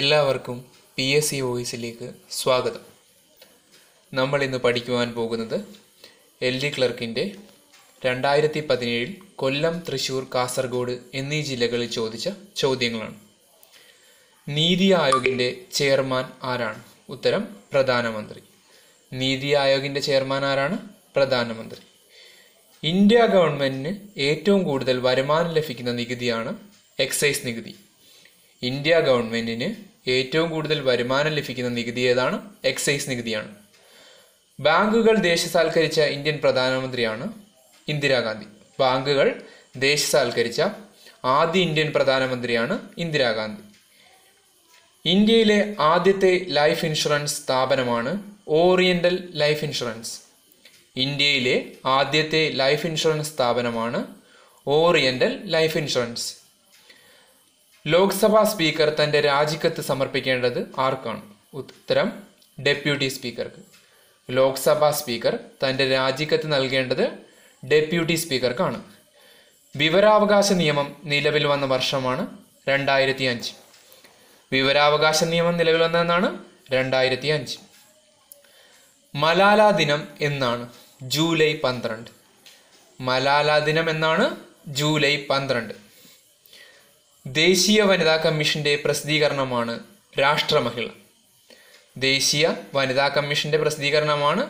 എല്ലാവർക്കും P S C വോയിസിലേക്ക് സ്വാഗതം നമ്മൾ ഇന്ന് പഠിക്കുവാൻ പോകുന്നത് എൽ ഡി ക്ലർക്കിൻ്റെ രണ്ടായിരത്തി പതിനേഴിൽ കൊല്ലം തൃശൂർ കാസർഗോഡ് എന്നീ ജില്ലകളിൽ ചോദിച്ച ചോദ്യങ്ങളാണ് നീതി ആയോഗിൻ്റെ ചെയർമാൻ ആരാണ് ഉത്തരം പ്രധാനമന്ത്രി നീതി ആയോഗിൻ്റെ ചെയർമാൻ ആരാണ് പ്രധാനമന്ത്രി ഇന്ത്യ ഗവൺമെൻറ്റിന് ഏറ്റവും കൂടുതൽ വരുമാനം ലഭിക്കുന്ന നികുതിയാണ് എക്സൈസ് നികുതി ഇന്ത്യ ഗവൺമെൻറ്റിന് ഏറ്റവും കൂടുതൽ വരുമാനം ലഭിക്കുന്ന നികുതി ഏതാണ് എക്സൈസ് നികുതിയാണ് ബാങ്കുകൾ ദേശസാൽക്കരിച്ച ഇന്ത്യൻ പ്രധാനമന്ത്രിയാണ് ഇന്ദിരാഗാന്ധി ബാങ്കുകൾ ദേശസാൽക്കരിച്ച ആദ്യ ഇന്ത്യൻ പ്രധാനമന്ത്രിയാണ് ഇന്ദിരാഗാന്ധി ഇന്ത്യയിലെ ആദ്യത്തെ ലൈഫ് ഇൻഷുറൻസ് സ്ഥാപനമാണ് ഓറിയന്റൽ ലൈഫ് ഇൻഷുറൻസ് ഇന്ത്യയിലെ ആദ്യത്തെ ലൈഫ് ഇൻഷുറൻസ് സ്ഥാപനമാണ് oriental life insurance Lok Sabha speaker തന്റെ രാജിക്കത്ത് സമർപ്പിക്കേണ്ടത് ആർക്കാണ് ഉത്തരം ഡെപ്യൂട്ടി സ്പീക്കർക്ക് ലോക്സഭാ സ്പീക്കർ തന്റെ രാജിക്കത്ത് നൽകേണ്ടത് ഡെപ്യൂട്ടി സ്പീക്കർക്കാണ് വിവരാവകാശ നിയമം നിലവിൽ വന്ന വർഷമാണ് രണ്ടായിരത്തി അഞ്ച് വിവരാവകാശ നിയമം നിലവിൽ വന്നതെന്നാണ് രണ്ടായിരത്തി അഞ്ച് മലാല ദിനം എന്നാണ് ജൂലൈ പന്ത്രണ്ട് മലാല ദിനം എന്നാണ് ജൂലൈ പന്ത്രണ്ട് ദേശീയ വനിതാ കമ്മീഷന്റെ പ്രസിദ്ധീകരണമാണ് രാഷ്ട്രമഹിള ദേശീയ വനിതാ കമ്മീഷന്റെ പ്രസിദ്ധീകരണമാണ്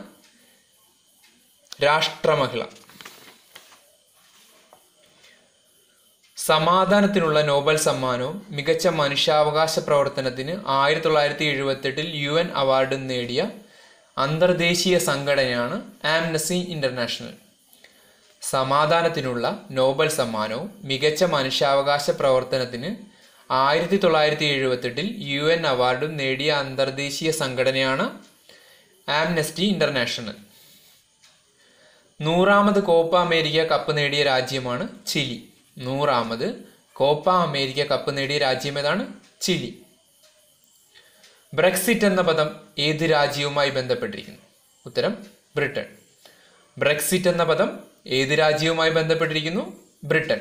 രാഷ്ട്രമഹിള സമാധാനത്തിനുള്ള നോബൽ സമ്മാനവും മികച്ച മനുഷ്യാവകാശ പ്രവർത്തനത്തിന് ആയിരത്തി തൊള്ളായിരത്തി എഴുപത്തെട്ടിൽ യു എൻ അവാർഡും നേടിയ അന്തർദേശീയ സംഘടനയാണ് ആംനസി ഇന്റർനാഷണൽ സമാധാനത്തിനുള്ള നോബൽ സമ്മാനവും മികച്ച മനുഷ്യാവകാശ പ്രവർത്തനത്തിന് ആയിരത്തി തൊള്ളായിരത്തി എഴുപത്തെട്ടിൽ യു എൻ അവാർഡും നേടിയ അന്തർദേശീയ സംഘടനയാണ് ആംനസ്റ്റി ഇന്റർനാഷണൽ നൂറാമത് കോപ്പ അമേരിക്ക കപ്പ് നേടിയ രാജ്യമാണ് ചിലി നൂറാമത് കോപ്പ അമേരിക്ക കപ്പ് നേടിയ രാജ്യം ഏതാണ് ചിലി ബ്രെക്സിറ്റ് എന്ന പദം ഏത് രാജ്യവുമായി ബന്ധപ്പെട്ടിരിക്കുന്നു ഉത്തരം ബ്രിട്ടൻ ബ്രെക്സിറ്റ് എന്ന പദം ഏത് രാജ്യവുമായി ബന്ധപ്പെട്ടിരിക്കുന്നു ബ്രിട്ടൻ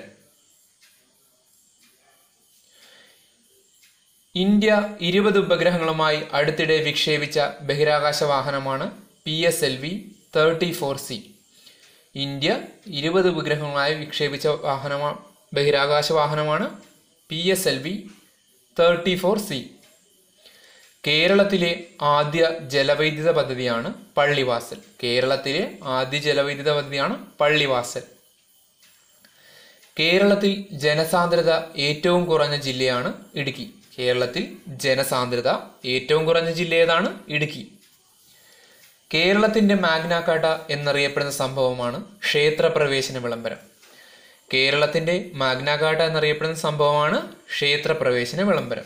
ഇന്ത്യ ഇരുപത് ഉപഗ്രഹങ്ങളുമായി അടുത്തിടെ വിക്ഷേപിച്ച ബഹിരാകാശ വാഹനമാണ് P S L V thirty four C India ഇരുപത് ഉപഗ്രഹങ്ങളുമായി വിക്ഷേപിച്ച വാഹനമാ ബഹിരാകാശ വാഹനമാണ് P S L V thirty four C കേരളത്തിലെ ആദ്യ ജലവൈദ്യുത പദ്ധതിയാണ് പള്ളിവാസൽ കേരളത്തിലെ ആദ്യ ജലവൈദ്യുത പദ്ധതിയാണ് പള്ളിവാസൽ കേരളത്തിൽ ജനസാന്ദ്രത ഏറ്റവും കുറഞ്ഞ ജില്ലയാണ് ഇടുക്കി കേരളത്തിൽ ജനസാന്ദ്രത ഏറ്റവും കുറഞ്ഞ ജില്ല ഏതാണ് ഇടുക്കി കേരളത്തിന്റെ മാഗ്നാകാട്ട എന്നറിയപ്പെടുന്ന സംഭവമാണ് ക്ഷേത്രപ്രവേശന വിളംബരം കേരളത്തിന്റെ മാഗ്നാകാട്ട എന്നറിയപ്പെടുന്ന സംഭവമാണ് ക്ഷേത്രപ്രവേശന വിളംബരം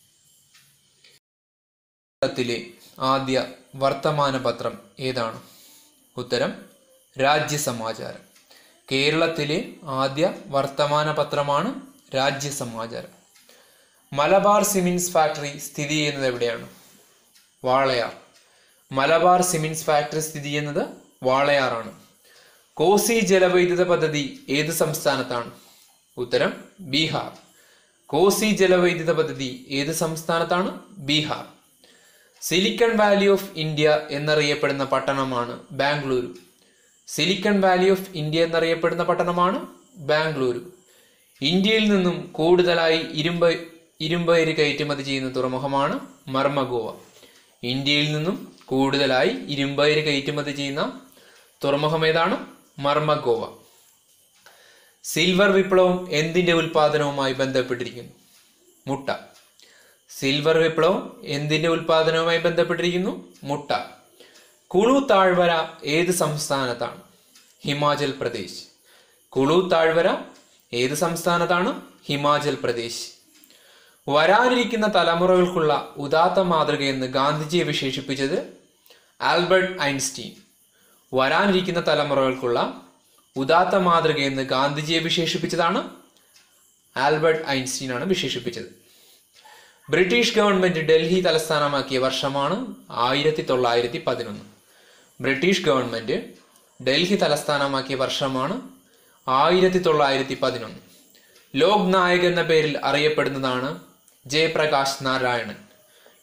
കേരളത്തിലെ ആദ്യ വർത്തമാന പത്രം ഏതാണ് ഉത്തരം രാജ്യസമാചാരം കേരളത്തിലെ ആദ്യ വർത്തമാന പത്രമാണ് രാജ്യസമാചാരം മലബാർ സിമിൻസ് ഫാക്ടറി സ്ഥിതി ചെയ്യുന്നത് എവിടെയാണ് വാളയാർ മലബാർ സിമിൻസ് ഫാക്ടറി സ്ഥിതി ചെയ്യുന്നത് വാളയാറാണ് കോസി ജലവൈദ്യുത പദ്ധതി ഏത് സംസ്ഥാനത്താണ് ഉത്തരം ബീഹാർ കോസി ജലവൈദ്യുത പദ്ധതി ഏത് സംസ്ഥാനത്താണ് Bihar silicon valley of India എന്നറിയപ്പെടുന്ന പട്ടണമാണ് Bengaluru silicon valley of India എന്നറിയപ്പെടുന്ന പട്ടണമാണ് ബാംഗ്ലൂരു ഇന്ത്യയിൽ നിന്നും കൂടുതലായി ഇരുമ്പ് ഇരുമ്പയര് കയറ്റുമതി ചെയ്യുന്ന തുറമുഖമാണ് മർമഗോവ ഇന്ത്യയിൽ നിന്നും കൂടുതലായി ഇരുമ്പയര് കയറ്റുമതി ചെയ്യുന്ന തുറമുഖം ഏതാണ് മർമഗോവ സിൽവർ വിപ്ലവം എന്തിന്റെ ഉൽപാദനവുമായി ബന്ധപ്പെട്ടിരിക്കുന്നു മുട്ട സിൽവർ വിപ്ലവം എന്തിന്റെ ഉൽപാദനവുമായി ബന്ധപ്പെട്ടിരിക്കുന്നു മുട്ട കുളു താഴ്വര ഏത് സംസ്ഥാനത്താണ് ഹിമാചൽ പ്രദേശ് കുളു താഴ്വര ഏത് സംസ്ഥാനത്താണ് ഹിമാചൽ പ്രദേശ് വരാനിരിക്കുന്ന തലമുറകൾക്കുള്ള ഉദാത്ത മാതൃകയെന്ന് ഗാന്ധിജിയെ വിശേഷിപ്പിച്ചത് ആൽബർട്ട് ഐൻസ്റ്റീൻ വരാനിരിക്കുന്ന തലമുറകൾക്കുള്ള ഉദാത്ത മാതൃകയെന്ന് ഗാന്ധിജിയെ വിശേഷിപ്പിച്ചതാണ് ആൽബർട്ട് ഐൻസ്റ്റീൻ ആണ് വിശേഷിപ്പിച്ചത് ബ്രിട്ടീഷ് ഗവൺമെന്റ് ഡൽഹി തലസ്ഥാനമാക്കിയ വർഷമാണ് ആയിരത്തി തൊള്ളായിരത്തി പതിനൊന്ന് ബ്രിട്ടീഷ് ഗവൺമെന്റ് ഡൽഹി തലസ്ഥാനമാക്കിയ വർഷമാണ് ആയിരത്തി തൊള്ളായിരത്തി പതിനൊന്ന് ലോക് നായക് എന്ന പേരിൽ അറിയപ്പെടുന്നതാണ് ജയപ്രകാശ് നാരായണൻ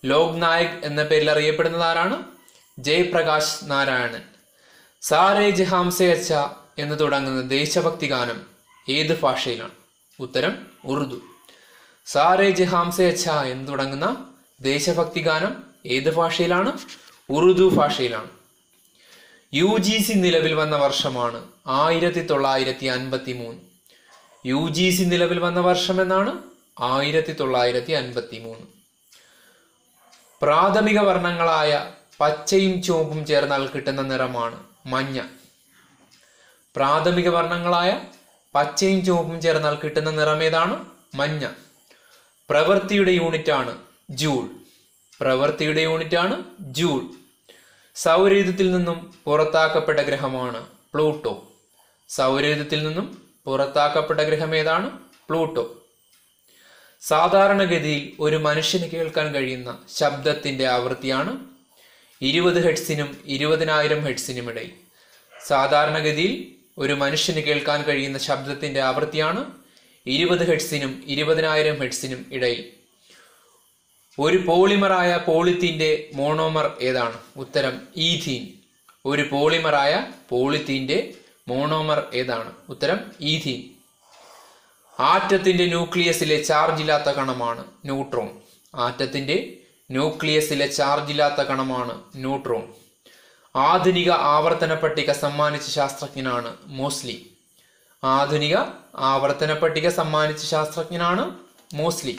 ലോക് നായക് എന്ന പേരിൽ അറിയപ്പെടുന്നത് ആരാണ് ജയപ്രകാശ് നാരായണൻ സാരേ ജഹാം സെ അച്ച എന്ന് തുടങ്ങുന്ന ദേശഭക്തി ഗാനം ഏത് ഭാഷയിലാണ് ഉത്തരം ഉറുദു സാരേ ജഹാം സെ അച്ച എന്ന് തുടങ്ങുന്ന ദേശഭക്തി ഗാനം ഏത് ഭാഷയിലാണ് ഉറുദു ഭാഷയിലാണ് യു ജി സി നിലവിൽ വന്ന വർഷമാണ് ആയിരത്തി തൊള്ളായിരത്തി അൻപത്തി മൂന്ന് യു ജി സി നിലവിൽ വന്ന വർഷം എന്നാണ് ആയിരത്തി തൊള്ളായിരത്തി അൻപത്തി മൂന്ന് പ്രാഥമിക വർണ്ണങ്ങളായ പച്ചയും ചുവപ്പും ചേർന്നാൽ കിട്ടുന്ന നിറമാണ് മഞ്ഞ പ്രാഥമിക വർണ്ണങ്ങളായ പച്ചയും ചുവപ്പും ചേർന്നാൽ കിട്ടുന്ന നിറം ഏതാണ് മഞ്ഞ പ്രവൃത്തിയുടെ യൂണിറ്റാണ് ജൂൾ പ്രവൃത്തിയുടെ യൂണിറ്റാണ് ജൂൾ സൗരയൂഥത്തിൽ നിന്നും പുറത്താക്കപ്പെട്ട ഗ്രഹമാണ് പ്ലൂട്ടോ സൗരയൂഥത്തിൽ നിന്നും പുറത്താക്കപ്പെട്ട ഗ്രഹം ഏതാണ് പ്ലൂട്ടോ സാധാരണഗതിയിൽ ഒരു മനുഷ്യന് കേൾക്കാൻ കഴിയുന്ന ശബ്ദത്തിന്റെ ആവൃത്തിയാണ് ഇരുപത് ഹെഡ്സിനും ഇരുപതിനായിരം ഹെഡ്സിനും ഇടയിൽ സാധാരണഗതിയിൽ ഒരു മനുഷ്യന് കേൾക്കാൻ കഴിയുന്ന ശബ്ദത്തിന്റെ ആവൃത്തിയാണ് ഇരുപത് ഹെഡ്സിനും ഇരുപതിനായിരം ഹെഡ്സിനും ഇടയിൽ ഒരു പോളിമറായ പോളിത്തീന്റെ മോണോമർ ഏതാണ് ഉത്തരം ഈഥീൻ ഒരു പോളിമറായ പോളിത്തീന്റെ മോണോമർ ഏതാണ് ഉത്തരം ഈഥീൻ ആറ്റത്തിന്റെ ന്യൂക്ലിയസിലെ ചാർജ് ഇല്ലാത്ത കണമാണ് ന്യൂട്രോൺ ആറ്റത്തിന്റെ ന്യൂക്ലിയസിലെ ചാർജ് ഇല്ലാത്ത കണമാണ് ന്യൂട്രോൺ ആധുനിക ആവർത്തന പട്ടിക സമ്മാനിച്ച ശാസ്ത്രജ്ഞനാണ് മോസ്ലി ആധുനിക ആവർത്തന പട്ടിക സമ്മാനിച്ച ശാസ്ത്രജ്ഞനാണ് മോസ്ലി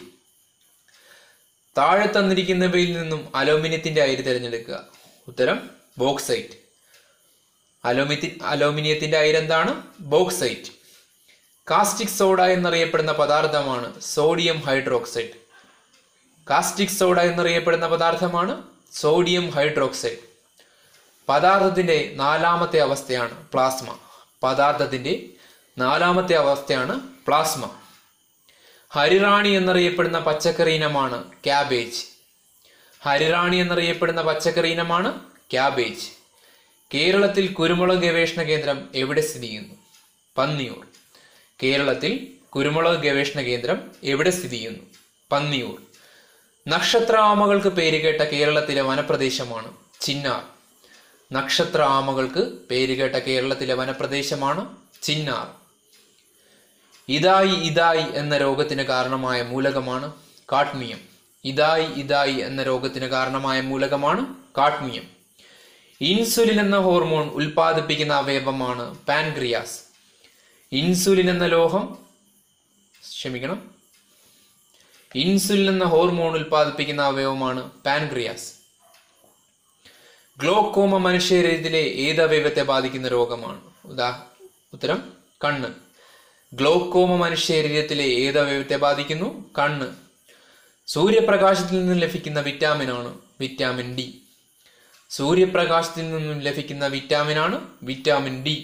താഴെ തന്നിരിക്കുന്നവയിൽ നിന്നും അലൂമിനിയത്തിന്റെ അയിര് തിരഞ്ഞെടുക്കുക ഉത്തരം ബോക്സൈറ്റ് അലൂമിത്തി അലൂമിനിയത്തിന്റെ അയിര് എന്താണ് ബോക്സൈറ്റ് കാസ്റ്റിക് സോഡ എന്നറിയപ്പെടുന്ന പദാർത്ഥമാണ് സോഡിയം ഹൈഡ്രോക്സൈഡ് കാസ്റ്റിക് സോഡ എന്നറിയപ്പെടുന്ന പദാർത്ഥമാണ് സോഡിയം ഹൈഡ്രോക്സൈഡ് പദാർത്ഥത്തിന്റെ നാലാമത്തെ അവസ്ഥയാണ് പ്ലാസ്മ പദാർത്ഥത്തിന്റെ നാലാമത്തെ അവസ്ഥയാണ് പ്ലാസ്മ ഹരിറാണി എന്നറിയപ്പെടുന്ന പച്ചക്കറി ഇനമാണ് ക്യാബേജ് ഹരിറാണി എന്നറിയപ്പെടുന്ന പച്ചക്കറി ഇനമാണ് ക്യാബേജ് കേരളത്തിൽ കുരുമുളക് ഗവേഷണ കേന്ദ്രം എവിടെ സ്ഥിതി ചെയ്യുന്നു പന്നിയൂർ കേരളത്തിൽ കുരുമുളക് ഗവേഷണ കേന്ദ്രം എവിടെ സ്ഥിതി ചെയ്യുന്നു പന്നിയൂർ നക്ഷത്ര ആമകൾക്ക് പേരുകേട്ട കേരളത്തിലെ വനപ്രദേശമാണ് ചിന്നാർ നക്ഷത്ര ആമകൾക്ക് പേരുകേട്ട കേരളത്തിലെ വനപ്രദേശമാണ് ചിന്നാർ ഇതായി ഇതായി എന്ന രോഗത്തിന് കാരണമായ മൂലകമാണ് കാട്മിയം ഇതായി ഇതായി എന്ന രോഗത്തിന് കാരണമായ മൂലകമാണ് കാട്മിയം ഇൻസുലിൻ എന്ന ഹോർമോൺ ഉൽപ്പാദിപ്പിക്കുന്ന അവയവമാണ് പാൻക്രിയാസ് ഇൻസുലിൻ എന്ന ലോഹം ക്ഷമിക്കണം ഇൻസുലിൻ എന്ന ഹോർമോൺ ഉൽപ്പാദിപ്പിക്കുന്ന അവയവമാണ് പാൻക്രിയാസ് ഗ്ലോക്കോമ മനുഷ്യരീതിയിലെ ഏത് അവയവത്തെ ബാധിക്കുന്ന രോഗമാണ് ഉദാ ഉത്തരം കണ്ണ് ഗ്ലോക്കോമ മനുഷ്യരീരത്തിലെ ഏത് അവയവത്തെ ബാധിക്കുന്നു കണ്ണ് സൂര്യപ്രകാശത്തിൽ നിന്നും ലഭിക്കുന്ന വിറ്റാമിനാണ് വിറ്റാമിൻ ഡി സൂര്യപ്രകാശത്തിൽ നിന്നും ലഭിക്കുന്ന വിറ്റാമിനാണ് വിറ്റാമിൻ ഡി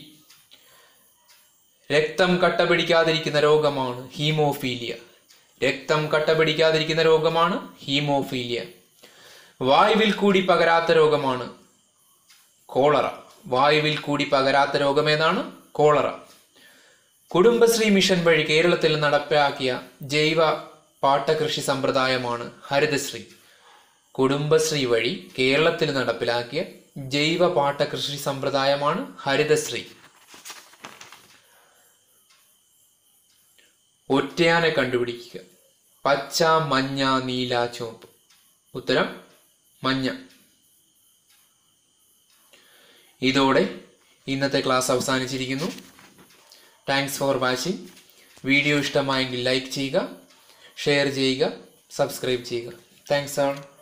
രക്തം കട്ട പിടിക്കാതിരിക്കുന്ന രോഗമാണ് ഹീമോഫീലിയ രക്തം കട്ട പിടിക്കാതിരിക്കുന്ന രോഗമാണ് ഹീമോഫീലിയ വായുവിൽ കൂടി പകരാത്ത രോഗമാണ് കോളറ വായുവിൽ കൂടി പകരാത്ത രോഗമേതാണ് കോളറ കുടുംബശ്രീ മിഷൻ വഴി കേരളത്തിൽ നടപ്പിലാക്കിയ ജൈവ പാട്ടകൃഷി സമ്പ്രദായമാണ് ഹരിതശ്രീ കുടുംബശ്രീ വഴി കേരളത്തിൽ നടപ്പിലാക്കിയ ജൈവ പാട്ടകൃഷി സമ്പ്രദായമാണ് ഹരിതശ്രീ ഒറ്റയാനെ കണ്ടുപിടിക്കുക പച്ച മഞ്ഞ നീല ചുവപ്പ് ഉത്തരം മഞ്ഞ ഇതോടെ ഇന്നത്തെ ക്ലാസ് അവസാനിച്ചിരിക്കുന്നു താങ്ക്സ് ഫോർ വാച്ചിങ് വീഡിയോ ഇഷ്ടമായെങ്കിൽ ലൈക്ക് ചെയ്യുക ഷെയർ ചെയ്യുക സബ്സ്ക്രൈബ് ചെയ്യുക താങ്ക്സ് ആൾ